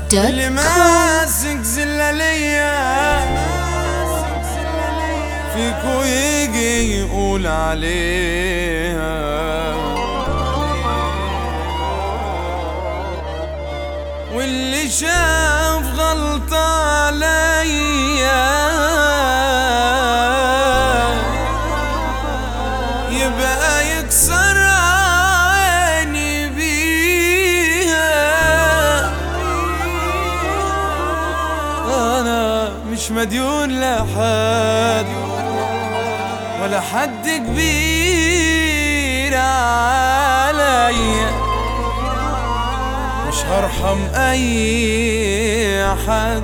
اللي com ماسك زلالية فيكو يجي يقول عليها واللي شاف غلطة عليا يبقى يكسر عيني بيها انا مش مديون لحد ولا حد كبير عليا مش هرحم اي حد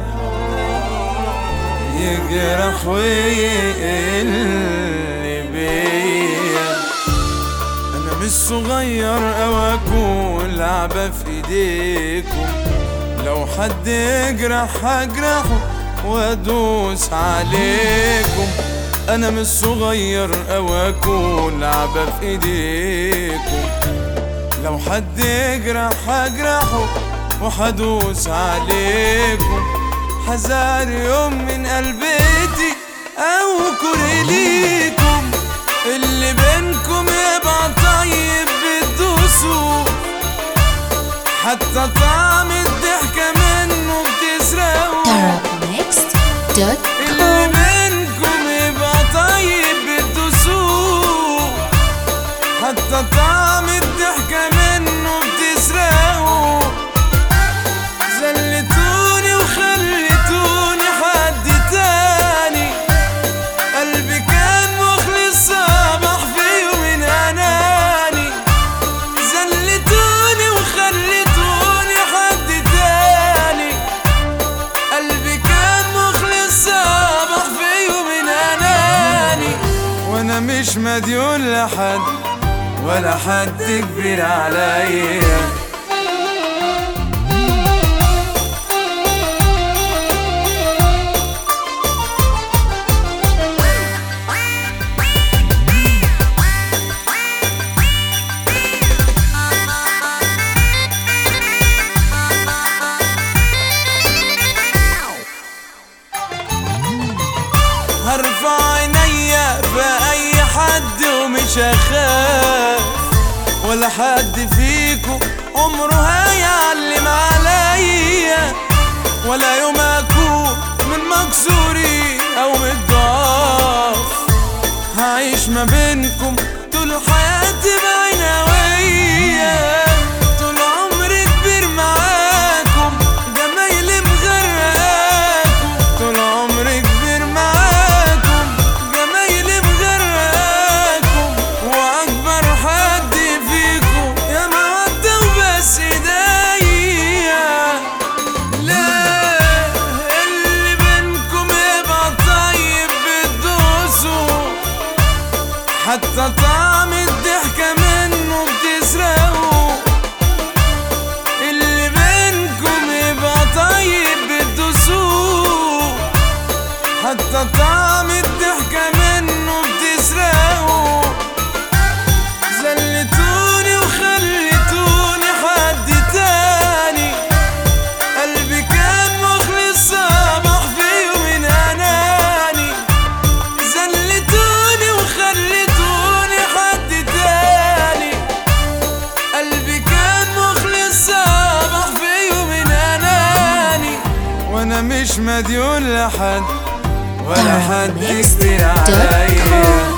يجرح ويقل بيا انا مش صغير او اكون لعبة في ايديكم لو حد يجرح هجرحه وادوس عليكم انا مش صغير او اكون لعبة في ايديكم لو حد يجرح هجرحه وحدوس عليكم حذار يوم من قلبتي او كره ليكم اللي بينكم يبقى طيب بتدوسوا حتى طعم الضحكة منه بتسرقوا اللي tarabnext.com منكم يبقى طيب بتدوسوه حتى طعم الضحكة منه بتسرقوا زلتوني وخليتوني حد تاني قلبي كان مخلص صبح في يوم اناني زلتوني وخليتوني حد تاني قلبي كان مخلص صبح في يوم اناني وانا مش مديون لحد ولا حد كبير عليا هرفع عينيا في اي حد ومش هخاف ولا حد فيكو عمره هيعلم عليا ولا يوم اكون من مكسوري او من الضعاف هعيش ما بينكم طول حياتي بعناوية طول عمري كبير معاكم جمايلي مغرقاكم طول عمري كبير معاكم جمايلي مغرقاكم واكبر حد فيكم يا مودة وبس ايديا لا اللي بينكم يبقى طيب بتدوسوا حتى طعم الضحكة منه بتسرقوا اللي بينكم يبقى طيب بتدوسوه حتى طعم الضحكة منه بتسرقوا زلتوني وخليتوني حد تاني قلبي كان مخلص صبح في يوم اناني زلتوني وخليتوني حد تاني قلبي كان مخلص صبح في يوم اناني وانا مش مديون لحد ولا حد كبير عليا